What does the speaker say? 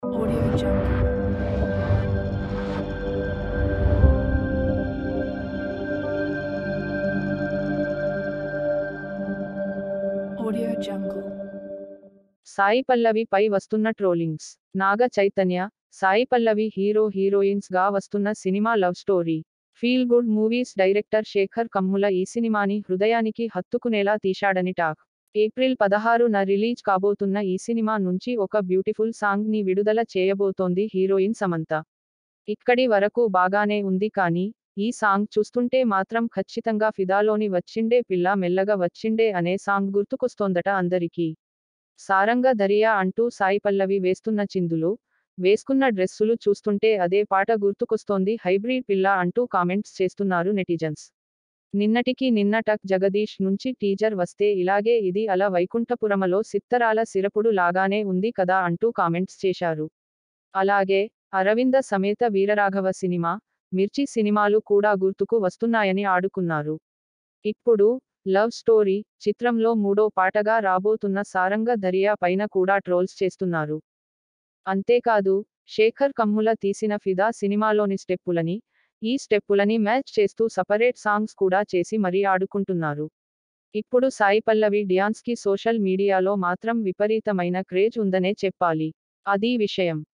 Audio Jungle. Audio Jungle. Sai Pallavi పై వస్తున్న trollings Naga Chaitanya Sai Pallavi hero heroines గా వస్తున్న cinema love story feel good movies director Sekhar Kammula ఈ సినిమాని హృదయానికి హత్తుకునేలా తీశాడని టాక్ ఏప్రిల్ పదహారున రిలీజ్ కాబోతున్న ఈ సినిమా నుంచి ఒక బ్యూటిఫుల్ సాంగ్ ని విడుదల చేయబోతోంది హీరోయిన్ సమంత ఇక్కడి వరకు బాగానే ఉంది కానీ ఈ సాంగ్ చూస్తుంటే మాత్రం ఖచ్చితంగా ఫిదాలోని వచ్చిండే పిల్ల మెల్లగా వచ్చిండే అనే సాంగ్ గుర్తుకొస్తోందట అందరికీ సారంగ దరియా అంటూ సాయి పల్లవి వేస్తున్న చిందులు వేసుకున్న డ్రెస్సులు చూస్తుంటే అదే పాట గుర్తుకొస్తోంది హైబ్రిడ్ పిల్ల అంటూ కామెంట్స్ చేస్తున్నారు నెటిజన్స్ నిన్నటికి నిన్న టక్ జగదీష్ నుంచి టీజర్ వస్తే ఇలాగే ఇది అలా వైకుంఠపురమలో సిత్తరాల సిరపుడు లాగానే ఉంది కదా అంటూ కామెంట్స్ చేశారు అలాగే అరవింద సమేత వీరరాఘవ సినిమా మిర్చి సినిమాలు కూడా గుర్తుకు వస్తున్నాయని ఆడుకున్నారు ఇప్పుడు లవ్ స్టోరీ చిత్రంలో మూడో పాటగా రాబోతున్న సారంగ దరియా పైన కూడా ట్రోల్స్ చేస్తున్నారు అంతేకాదు శేఖర్ కమ్ముల తీసిన ఫిదా సినిమాలోని స్టెప్పులని ఈ స్టెప్పులని మ్యాచ్ చేస్తూ సపరేట్ సాంగ్స్ కూడా చేసి మరీ ఆడుకుంటున్నారు ఇప్పుడు సాయి పల్లవి డ్యాన్స్ కి సోషల్ మీడియాలో మాత్రం విపరీతమైన క్రేజ్ ఉందనే చెప్పాలి అదీ విషయం